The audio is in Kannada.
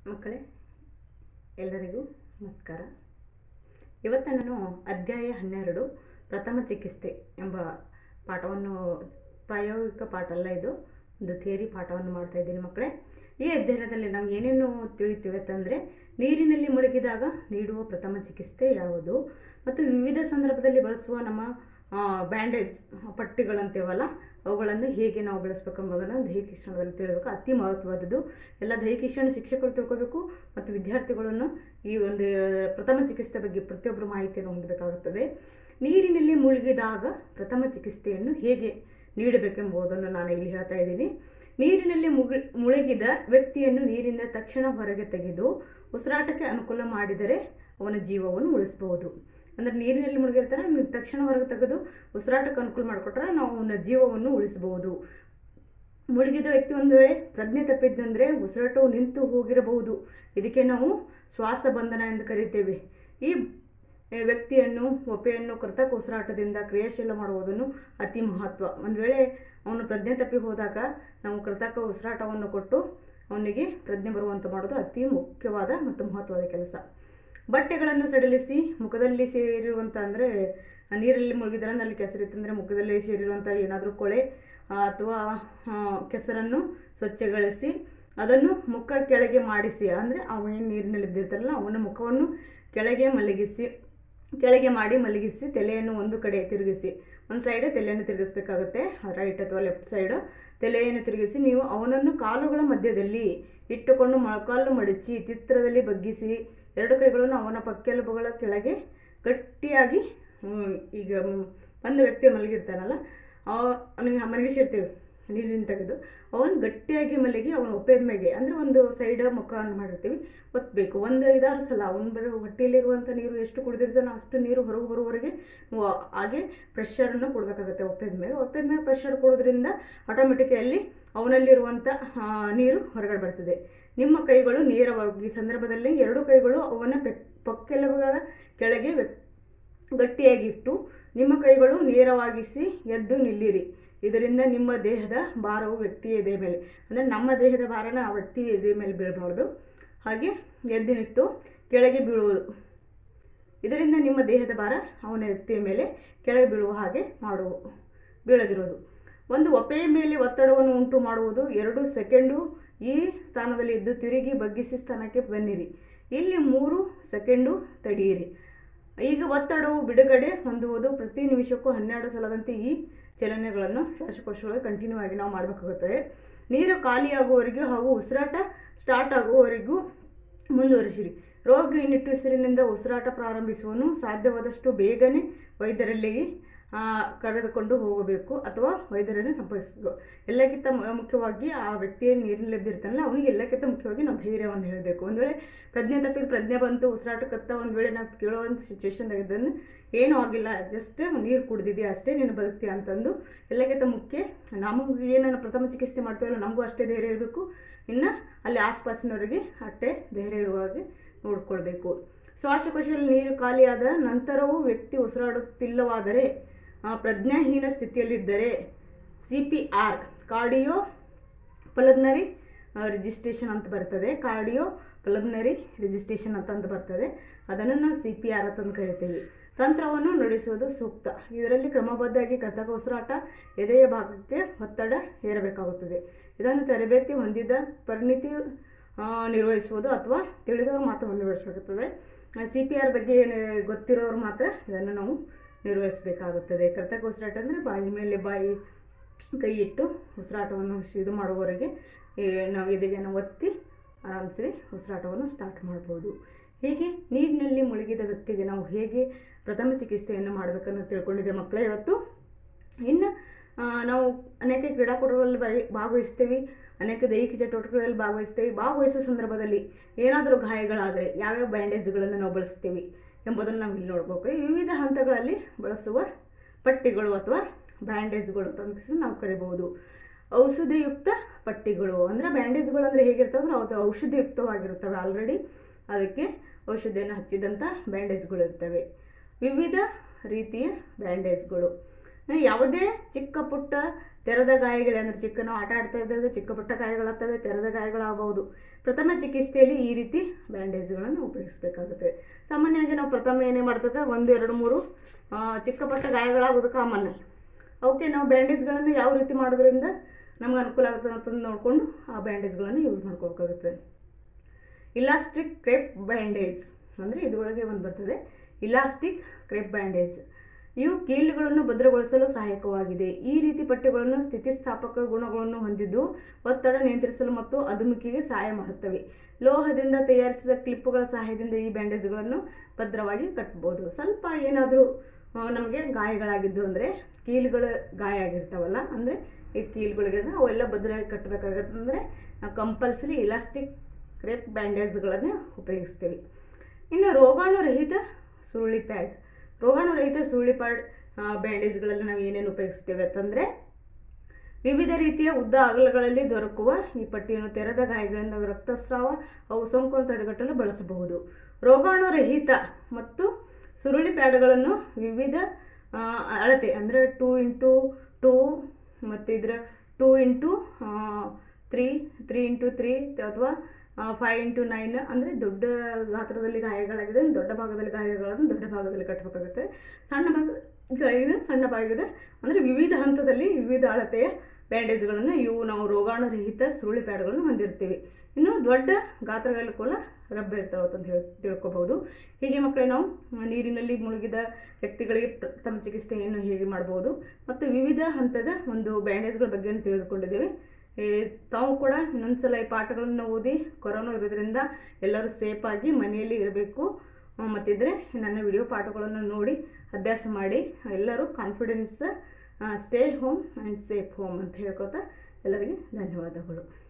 ಮಕ್ಕಳೇ ಎಲ್ಲರಿಗೂ ನಮಸ್ಕಾರ ಇವತ್ತು ನಾನು ಅಧ್ಯಾಯ ಹನ್ನೆರಡು ಪ್ರಥಮ ಚಿಕಿತ್ಸೆ ಎಂಬ ಪಾಠವನ್ನು ಪ್ರಾಯೋಗಿಕ ಪಾಠ ಅಲ್ಲ ಇದು ಒಂದು ಥಿಯರಿ ಪಾಠವನ್ನು ಮಾಡ್ತಾ ಇದ್ದೀನಿ ಮಕ್ಕಳೇ ಈ ಅಧ್ಯಯನದಲ್ಲಿ ನಾವು ಏನೇನು ತಿಳಿತೀವಿ ಅಂತಂದರೆ ನೀರಿನಲ್ಲಿ ಮುಳುಗಿದಾಗ ನೀಡುವ ಪ್ರಥಮ ಚಿಕಿತ್ಸೆ ಯಾವುದು ಮತ್ತು ವಿವಿಧ ಸಂದರ್ಭದಲ್ಲಿ ಬಳಸುವ ನಮ್ಮ ಬ್ಯಾಂಡೇಜ್ ಪಟ್ಟಿಗಳಂತೇವಲ್ಲ ಅವುಗಳನ್ನು ಹೇಗೆ ನಾವು ಬಳಸಬೇಕೆಂಬುದನ್ನು ದೈಹಿಕ ಶಿಕ್ಷಣದಲ್ಲಿ ತಿಳಿಬೇಕು ಅತಿ ಮಹತ್ವವಾದದ್ದು ಎಲ್ಲ ದೈಹಿಕ ಶಿಕ್ಷಣ ಶಿಕ್ಷಕರು ತಿಳ್ಕೋಬೇಕು ಮತ್ತು ವಿದ್ಯಾರ್ಥಿಗಳನ್ನು ಈ ಒಂದು ಪ್ರಥಮ ಚಿಕಿತ್ಸೆ ಬಗ್ಗೆ ಪ್ರತಿಯೊಬ್ಬರು ಮಾಹಿತಿಯನ್ನು ಹೊಂದಬೇಕಾಗುತ್ತದೆ ನೀರಿನಲ್ಲಿ ಮುಳುಗಿದಾಗ ಪ್ರಥಮ ಚಿಕಿತ್ಸೆಯನ್ನು ಹೇಗೆ ನೀಡಬೇಕೆಂಬುದನ್ನು ನಾನು ಇಲ್ಲಿ ಹೇಳ್ತಾ ಇದ್ದೀನಿ ನೀರಿನಲ್ಲಿ ಮುಗಿ ಮುಳುಗಿದ ವ್ಯಕ್ತಿಯನ್ನು ನೀರಿನ ತಕ್ಷಣ ಹೊರಗೆ ತೆಗೆದು ಉಸಿರಾಟಕ್ಕೆ ಅನುಕೂಲ ಮಾಡಿದರೆ ಅವನ ಜೀವವನ್ನು ಉಳಿಸಬಹುದು ಅಂದರೆ ನೀರಿನಲ್ಲಿ ಮುಳುಗಿರ್ತಾರೆ ನೀವು ತಕ್ಷಣ ಹೊರಗೆ ತೆಗೆದು ಉಸಿರಾಟಕ್ಕೆ ಅನುಕೂಲ ಮಾಡಿಕೊಟ್ರೆ ನಾವು ಅವನ ಜೀವವನ್ನು ಉಳಿಸಬಹುದು ಮುಳುಗಿದ ವ್ಯಕ್ತಿ ಒಂದು ವೇಳೆ ಪ್ರಜ್ಞೆ ತಪ್ಪಿದ್ದಂದರೆ ಉಸಿರಾಟವು ನಿಂತು ಹೋಗಿರಬಹುದು ಇದಕ್ಕೆ ನಾವು ಶ್ವಾಸ ಬಂಧನ ಎಂದು ಕರೀತೇವೆ ಈ ವ್ಯಕ್ತಿಯನ್ನು ಒಪ್ಪೆಯನ್ನು ಕೃತಕ ಉಸಿರಾಟದಿಂದ ಕ್ರಿಯಾಶೀಲ ಮಾಡುವುದನ್ನು ಅತಿ ಮಹತ್ವ ಒಂದು ವೇಳೆ ಅವನು ಪ್ರಜ್ಞೆ ತಪ್ಪಿ ಹೋದಾಗ ನಾವು ಕೃತಕ ಉಸಿರಾಟವನ್ನು ಕೊಟ್ಟು ಅವನಿಗೆ ಪ್ರಜ್ಞೆ ಬರುವಂತೆ ಮಾಡೋದು ಅತಿ ಮುಖ್ಯವಾದ ಮತ್ತು ಮಹತ್ವದ ಕೆಲಸ ಬಟ್ಟೆಗಳನ್ನು ಸಡಿಲಿಸಿ ಮುಖದಲ್ಲಿ ಸೇರಿರುವಂಥ ಅಂದರೆ ನೀರಲ್ಲಿ ಮುಳುಗಿದ್ರೆ ಅಲ್ಲಿ ಕೆಸರಿತ್ತಂದರೆ ಮುಖದಲ್ಲಿ ಸೇರಿರುವಂಥ ಏನಾದರೂ ಕೊಳೆ ಅಥವಾ ಕೆಸರನ್ನು ಸ್ವಚ್ಛಗೊಳಿಸಿ ಅದನ್ನು ಮುಖ ಕೆಳಗೆ ಮಾಡಿಸಿ ಅಂದರೆ ಅವನೇನು ನೀರಿನಲ್ಲಿ ಇದ್ದಿರ್ತಾರಲ್ಲ ಅವನ ಮುಖವನ್ನು ಕೆಳಗೆ ಮಲಗಿಸಿ ಕೆಳಗೆ ಮಾಡಿ ಮಲಗಿಸಿ ತಲೆಯನ್ನು ಒಂದು ಕಡೆ ತಿರುಗಿಸಿ ಒಂದು ಸೈಡ್ ತಲೆಯನ್ನು ತಿರುಗಿಸ್ಬೇಕಾಗುತ್ತೆ ರೈಟ್ ಅಥವಾ ಲೆಫ್ಟ್ ಸೈಡು ತಲೆಯನ್ನು ತಿರುಗಿಸಿ ನೀವು ಅವನನ್ನು ಕಾಲುಗಳ ಮಧ್ಯದಲ್ಲಿ ಇಟ್ಟುಕೊಂಡು ಮೊಳಕಾಲು ಮಡಚಿ ಚಿತ್ರದಲ್ಲಿ ಬಗ್ಗಿಸಿ ಎರಡು ಕೈಗಳನ್ನು ಅವನ ಪಕ್ಕೆಲುಬುಗಳ ಕೆಳಗೆ ಗಟ್ಟಿಯಾಗಿ ಈಗ ಒಂದು ವ್ಯಕ್ತಿ ಮಲಗಿರ್ತಾನಲ್ಲ ಅವನಿಗೆ ಮಲಗಿಸಿರ್ತೀವಿ ನೀರಿನ ತೆಗೆದು ಅವನು ಗಟ್ಟಿಯಾಗಿ ಮಲಗಿ ಅವನ ಒಪ್ಪೆದ ಮೇಲೆ ಅಂದರೆ ಒಂದು ಸೈಡ್ ಮುಖವನ್ನು ಮಾಡಿರ್ತೀವಿ ಒತ್ತಬೇಕು ಒಂದು ಐದಾರು ಸಲ ಅವನ ಬರೋ ಹೊಟ್ಟೆಯಲ್ಲಿರುವಂಥ ನೀರು ಎಷ್ಟು ಕುಡಿದಿರ್ತಾನೋ ಅಷ್ಟು ನೀರು ಹೊರಗೆ ಬರುವವರೆಗೆ ಹಾಗೆ ಪ್ರೆಷರನ್ನು ಕೊಡಬೇಕಾಗುತ್ತೆ ಒಪ್ಪೆದ ಮೇಲೆ ಒಪ್ಪೆದ ಮೇಲೆ ಪ್ರೆಷರ್ ಕೊಡೋದ್ರಿಂದ ಆಟೋಮೆಟಿಕ್ ಅಲ್ಲಿ ಅವನಲ್ಲಿರುವಂಥ ನೀರು ಹೊರಗಡೆ ಬರ್ತದೆ ನಿಮ್ಮ ಕೈಗಳು ನೇರವಾಗಿ ಈ ಸಂದರ್ಭದಲ್ಲಿ ಎರಡು ಕೈಗಳು ಅವನ ಪೆ ಪಕ್ಕೆಲುಬುಗಳ ಕೆಳಗೆ ಗಟ್ಟಿಯಾಗಿಟ್ಟು ನಿಮ್ಮ ಕೈಗಳು ನೇರವಾಗಿಸಿ ಎದ್ದು ನಿಲ್ಲಿರಿ ಇದರಿಂದ ನಿಮ್ಮ ದೇಹದ ಭಾರವು ವ್ಯಕ್ತಿಯ ಎದೆ ಮೇಲೆ ಅಂದರೆ ನಮ್ಮ ದೇಹದ ಭಾರನ ಆ ವ್ಯಕ್ತಿಯ ಎದೆ ಮೇಲೆ ಬೀಳಬಾರ್ದು ಹಾಗೆ ಎದ್ದು ನಿಂತು ಕೆಳಗೆ ಬೀಳುವುದು ಇದರಿಂದ ನಿಮ್ಮ ದೇಹದ ಭಾರ ಅವನ ವ್ಯಕ್ತಿಯ ಮೇಲೆ ಕೆಳಗೆ ಬೀಳುವ ಹಾಗೆ ಮಾಡುವ ಬೀಳದಿರೋದು ಒಂದು ಒಪೆಯ ಮೇಲೆ ಒತ್ತಡವನ್ನು ಉಂಟು ಮಾಡುವುದು ಎರಡು ಸೆಕೆಂಡು ಈ ಸ್ಥಾನದಲ್ಲಿ ಇದ್ದು ತಿರುಗಿ ಬಗ್ಗಿಸಿ ಸ್ಥಾನಕ್ಕೆ ಬನ್ನಿರಿ ಇಲ್ಲಿ ಮೂರು ಸೆಕೆಂಡು ತಡೆಯಿರಿ ಈಗ ಒತ್ತಡವು ಬಿಡುಗಡೆ ಹೊಂದುವುದು ಪ್ರತಿ ನಿಮಿಷಕ್ಕೂ ಹನ್ನೆರಡು ಸಲದಂತೆ ಈ ಚಲನೆಗಳನ್ನು ಶ್ವಾಸಕೋಶಗಳಿಗೆ ಕಂಟಿನ್ಯೂ ಆಗಿ ನಾವು ಮಾಡಬೇಕಾಗುತ್ತದೆ ನೀರು ಖಾಲಿಯಾಗುವವರೆಗೂ ಹಾಗೂ ಉಸಿರಾಟ ಸ್ಟಾರ್ಟ್ ಆಗುವವರೆಗೂ ಮುಂದುವರಿಸಿರಿ ರೋಗಿ ನಿಟ್ಟುಸಿರಿನಿಂದ ಉಸಿರಾಟ ಪ್ರಾರಂಭಿಸುವನು ಸಾಧ್ಯವಾದಷ್ಟು ಬೇಗನೆ ವೈದ್ಯರಲ್ಲಿಗೆ ಕರೆದುಕೊಂಡು ಹೋಗಬೇಕು ಅಥವಾ ವೈದ್ಯರನ್ನು ಸಂಪರ್ಕಿಸಬೇಕು ಎಲ್ಲಕ್ಕಿಂತ ಮುಖ್ಯವಾಗಿ ಆ ವ್ಯಕ್ತಿಯ ನೀರಿನಲ್ಲಿ ಎದ್ದಿರ್ತಾನಲ್ಲ ಅವನಿಗೆ ಎಲ್ಲಕ್ಕಿಂತ ಮುಖ್ಯವಾಗಿ ನಾವು ಧೈರ್ಯವನ್ನು ಹೇಳಬೇಕು ಒಂದು ವೇಳೆ ಪ್ರಜ್ಞೆ ತಪ್ಪಿದ ಪ್ರಜ್ಞೆ ಬಂತು ಉಸಿರಾಟಕ್ಕತ್ತ ಒಂದು ವೇಳೆ ನಾವು ಕೇಳುವಂಥ ಸಿಚುವೇಶನ್ದಾಗಿದ್ದನ್ನು ಏನೂ ಆಗಿಲ್ಲ ಜಸ್ಟ್ ನೀರು ಕುಡ್ದಿದ್ಯಾ ಅಷ್ಟೇ ನೀನು ಬದುಕ್ತೀಯ ಅಂತಂದು ಎಲ್ಲಕ್ಕಿಂತ ಮುಖ್ಯ ನಮಗೆ ಏನನ್ನು ಪ್ರಥಮ ಚಿಕಿತ್ಸೆ ಮಾಡ್ತೀವಲ್ಲ ನಮಗೂ ಅಷ್ಟೇ ಧೈರ್ಯ ಇರಬೇಕು ಇನ್ನು ಅಲ್ಲಿ ಆಸ್ಪಾಸಿನವರಿಗೆ ಅಷ್ಟೇ ಧೈರ್ಯ ಇರುವ ಹಾಗೆ ನೋಡ್ಕೊಳ್ಬೇಕು ಶ್ವಾಸಕೋಶದಲ್ಲಿ ನೀರು ಖಾಲಿಯಾದ ನಂತರವೂ ವ್ಯಕ್ತಿ ಉಸಿರಾಡುತ್ತಿಲ್ಲವಾದರೆ ಪ್ರಜ್ಞಾಹೀನ ಸ್ಥಿತಿಯಲ್ಲಿದ್ದರೆ C P R cardio pulmonary registration ಅಂತ ಬರ್ತದೆ ಕಾರ್ಡಿಯೋ ಪಲಗ್ನರಿ ರಿಜಿಸ್ಟ್ರೇಷನ್ ಅಂತ ಬರ್ತದೆ ಅದನ್ನು ನಾವು ಸಿ ಪಿ ಆರ್ ಅಂತಂದು ಕರಿತೀವಿ ತಂತ್ರವನ್ನು ನಡೆಸುವುದು ಸೂಕ್ತ ಇದರಲ್ಲಿ ಕ್ರಮಬದ್ಧವಾಗಿ ಕೃತಕ ಉಸಿರಾಟ ಎದೆಯ ಭಾಗಕ್ಕೆ ಒತ್ತಡ ಹೇರಬೇಕಾಗುತ್ತದೆ ಇದನ್ನು ತರಬೇತಿ ಹೊಂದಿದ ಪರಿಣಿತಿ ನಿರ್ವಹಿಸುವುದು ಅಥವಾ ತಿಳಿದವರು ಮಾತ್ರ ಹೊಂದಿಸಬೇಕಾಗುತ್ತದೆ ಸಿ ಪಿ ಆರ್ ಬಗ್ಗೆ ಗೊತ್ತಿರೋರು ಮಾತ್ರ ಇದನ್ನು ನಾವು ನಿರ್ವಹಿಸಬೇಕಾಗುತ್ತದೆ ಕೃತಕ ಉಸಿರಾಟ ಅಂದರೆ ಬಾಯಿ ಮೇಲೆ ಬಾಯಿ ಕೈ ಇಟ್ಟು ಉಸಿರಾಟವನ್ನು ಇದು ಮಾಡುವವರೆಗೆ ನಾವು ಎದೆಯನ್ನು ಒತ್ತಿ ಆರಾಮಿಸಿ ಉಸಿರಾಟವನ್ನು ಸ್ಟಾರ್ಟ್ ಮಾಡ್ಬೋದು ಹೀಗೆ ನೀರಿನಲ್ಲಿ ಮುಳುಗಿದ ವ್ಯಕ್ತಿಗೆ ನಾವು ಹೇಗೆ ಪ್ರಥಮ ಚಿಕಿತ್ಸೆಯನ್ನು ಮಾಡಬೇಕನ್ನು ತಿಳ್ಕೊಂಡಿದ್ದೆ ಮಕ್ಕಳೇ ಇವತ್ತು ಇನ್ನು ನಾವು ಅನೇಕ ಕ್ರೀಡಾಕೂಟಗಳಲ್ಲಿ ಭಾಗವಹಿಸ್ತೀವಿ ಅನೇಕ ದೈಹಿಕ ಚಟುವಟಿಕೆಗಳಲ್ಲಿ ಭಾಗವಹಿಸ್ತೇವೆ ಭಾಗವಹಿಸೋ ಸಂದರ್ಭದಲ್ಲಿ ಏನಾದರೂ ಗಾಯಗಳಾದರೆ ಯಾವ್ಯಾವ ಬ್ಯಾಂಡೇಜ್ಗಳನ್ನು ನಾವು ಬಳಸ್ತೀವಿ ಎಂಬುದನ್ನು ನಾವು ಇಲ್ಲಿ ನೋಡಬೇಕು ವಿವಿಧ ಹಂತಗಳಲ್ಲಿ ಬಳಸುವ ಪಟ್ಟಿಗಳು ಅಥವಾ ಬ್ಯಾಂಡೇಜ್ಗಳು ಅಂತ ನಾವು ಕರಿಬಹುದು ಔಷಧಿಯುಕ್ತ ಪಟ್ಟಿಗಳು ಅಂದರೆ ಬ್ಯಾಂಡೇಜ್ಗಳು ಅಂದರೆ ಹೇಗಿರ್ತವೆ ಅಂದರೆ ಅದು ಔಷಧಿಯುಕ್ತವಾಗಿರುತ್ತವೆ ಆಲ್ರೆಡಿ ಅದಕ್ಕೆ ಔಷಧಿಯನ್ನು ಹಚ್ಚಿದಂಥ ಬ್ಯಾಂಡೇಜ್ಗಳು ಇರ್ತವೆ ವಿವಿಧ ರೀತಿಯ ಬ್ಯಾಂಡೇಜ್ಗಳು ಯಾವುದೇ ಚಿಕ್ಕ ಪುಟ್ಟ ತೆರೆದ ಗಾಯಗಳು ಅಂದರೆ ಚಿಕ್ಕ ನಾವು ಆಟ ಆಡ್ತಾ ಇದ್ದಾಗ ಚಿಕ್ಕ ಪುಟ್ಟ ಗಾಯಗಳಾಗ್ತವೆ ತೆರೆದ ಗಾಯಗಳಾಗಬಹುದು ಪ್ರಥಮ ಚಿಕಿತ್ಸೆಯಲ್ಲಿ ಈ ರೀತಿ ಬ್ಯಾಂಡೇಜ್ಗಳನ್ನು ಉಪಯೋಗಿಸಬೇಕಾಗುತ್ತೆ ಸಾಮಾನ್ಯವಾಗಿ ನಾವು ಪ್ರಥಮ ಏನೇ ಮಾಡ್ತದೆ ಒಂದು ಎರಡು ಮೂರು ಆ, ಚಿಕ್ಕ ಪುಟ್ಟ ಗಾಯಗಳಾಗೋದು ಕಾಮನ್ ಅವಕ್ಕೆ ನಾವು ಬ್ಯಾಂಡೇಜ್ಗಳನ್ನು ಯಾವ ರೀತಿ ಮಾಡೋದ್ರಿಂದ ನಮ್ಗೆ ಅನುಕೂಲ ಆಗ್ತದೆ ಅಂತಂದು ನೋಡಿಕೊಂಡು ಆ ಬ್ಯಾಂಡೇಜ್ಗಳನ್ನು ಯೂಸ್ ಮಾಡ್ಕೋಬೇಕಾಗುತ್ತೆ ಇಲಾಸ್ಟಿಕ್ ಕ್ರೇಪ್ ಬ್ಯಾಂಡೇಜ್ ಅಂದರೆ ಇದರೊಳಗೆ ಒಂದು ಬರ್ತದೆ ಇಲಾಸ್ಟಿಕ್ ಕ್ರೇಪ್ ಬ್ಯಾಂಡೇಜ್ ಇವು ಕೀಲುಗಳನ್ನು ಭದ್ರಗೊಳಿಸಲು ಸಹಾಯಕವಾಗಿದೆ ಈ ರೀತಿ ಪಟ್ಟಿಗಳನ್ನು ಸ್ಥಿತಿಸ್ಥಾಪಕ ಗುಣಗಳನ್ನು ಹೊಂದಿದ್ದು ಒತ್ತಡ ನಿಯಂತ್ರಿಸಲು ಮತ್ತು ಅದುಮುಖಿಗೆ ಸಹಾಯ ಮಾಡುತ್ತವೆ ಲೋಹದಿಂದ ತಯಾರಿಸಿದ ಕ್ಲಿಪ್ಪುಗಳ ಸಹಾಯದಿಂದ ಈ ಬ್ಯಾಂಡೇಜ್ಗಳನ್ನು ಭದ್ರವಾಗಿ ಕಟ್ಟಬಹುದು ಸ್ವಲ್ಪ ಏನಾದರೂ ನಮಗೆ ಗಾಯಗಳಾಗಿದ್ದು ಅಂದರೆ ಕೀಲುಗಳ ಗಾಯ ಆಗಿರ್ತಾವಲ್ಲ ಅಂದರೆ ಈ ಕೀಲುಗಳಿಗೆ ಅವೆಲ್ಲ ಭದ್ರವಾಗಿ ಕಟ್ಟಬೇಕಾಗತ್ತೆ ಅಂದರೆ ನಾವು ಕಂಪಲ್ಸರಿ ಇಲಾಸ್ಟಿಕ್ ಕ್ರೇಪ್ ಬ್ಯಾಂಡೇಜ್ಗಳನ್ನು ಉಪಯೋಗಿಸ್ತೀವಿ ಇನ್ನು ರೋಗಾಣುರಹಿತ ಸುರುಳಿ ಪ್ಯಾಡ್ ರೋಗಾಣುರಹಿತ ಸುರುಳಿ ಪ್ಯಾಡ್ ಬ್ಯಾಂಡೇಜ್ಗಳಲ್ಲಿ ನಾವು ಏನೇನು ಉಪಯೋಗಿಸ್ತೀವಿ ಅಂತಂದರೆ ವಿವಿಧ ರೀತಿಯ ಉದ್ದ ಅಗಲಗಳಲ್ಲಿ ದೊರಕುವ ಈ ಪಟ್ಟಿಯನ್ನು ತೆರೆದ ಗಾಯಗಳಿಂದ ರಕ್ತಸ್ರಾವ ಅವು ಸೋಂಕನ್ನು ತಡೆಗಟ್ಟಲು ಬಳಸಬಹುದು ರೋಗಾಣುರಹಿತ ಮತ್ತು ಸುರುಳಿ ಪ್ಯಾಡ್ಗಳನ್ನು ವಿವಿಧ ಆ, ಅಳತೆ ಅಂದರೆ ಟೂ ಇಂಟು ಟೂ ಮತ್ತು ಇದರ two into three three into three ಅಥವಾ ಫೈವ್ ಇಂಟು ನೈನ್ ಅಂದರೆ ದೊಡ್ಡ ಗಾತ್ರದಲ್ಲಿ ಗಾಯಗಳಾಗಿದೆ ದೊಡ್ಡ ಭಾಗದಲ್ಲಿ ಗಾಯಗಳನ್ನು ದೊಡ್ಡ ಭಾಗದಲ್ಲಿ ಕಟ್ಟಬೇಕಾಗುತ್ತೆ ಸಣ್ಣ ಭಾಗ ಗಾಯನ ಸಣ್ಣ ಭಾಗದ ಅಂದರೆ ವಿವಿಧ ಹಂತದಲ್ಲಿ ವಿವಿಧ ಅಳತೆಯ ಬ್ಯಾಂಡೇಜ್ಗಳನ್ನು ಇವು ನಾವು ರೋಗಾಣುರಹಿತ ಸುರುಳಿ ಪ್ಯಾಡ್ಗಳನ್ನು ಹೊಂದಿರ್ತೀವಿ ಇನ್ನು ದೊಡ್ಡ ಗಾತ್ರಗಳಲ್ಲಿ ಕೂಡ ರಬ್ಬ ಇರ್ತಾವೆ ಅಂತ ಹೇಳಿ ತಿಳ್ಕೊಬಹುದು ಹೀಗೆ ಮಕ್ಕಳೇ ನಾವು ನೀರಿನಲ್ಲಿ ಮುಳುಗಿದ ವ್ಯಕ್ತಿಗಳಿಗೆ ಪ್ರಥಮ ಚಿಕಿತ್ಸೆಯನ್ನು ಹೇಗೆ ಮಾಡ್ಬೋದು ಮತ್ತು ವಿವಿಧ ಹಂತದ ಒಂದು ಬ್ಯಾಂಡೇಜ್ಗಳ ಬಗ್ಗೆ ತಿಳಿದುಕೊಂಡಿದ್ದೇವೆ ಏ, ತಾವು ಕೂಡ ಇನ್ನೊಂದ್ಸಲ ಈ ಪಾಠಗಳನ್ನು ಓದಿ ಕೊರೋನಾ ಇರೋದ್ರಿಂದ ಎಲ್ಲರೂ ಸೇಫಾಗಿ ಮನೆಯಲ್ಲಿ ಇರಬೇಕು ಮತ್ತಿದ್ರೆ ನನ್ನ ವಿಡಿಯೋ ಪಾಠಗಳನ್ನು ನೋಡಿ ಅಭ್ಯಾಸ ಮಾಡಿ ಎಲ್ಲರೂ confidence stay home and safe home ಅಂತ ಹೇಳ್ಕೊತಾ ಎಲ್ಲರಿಗೆ ಧನ್ಯವಾದಗಳು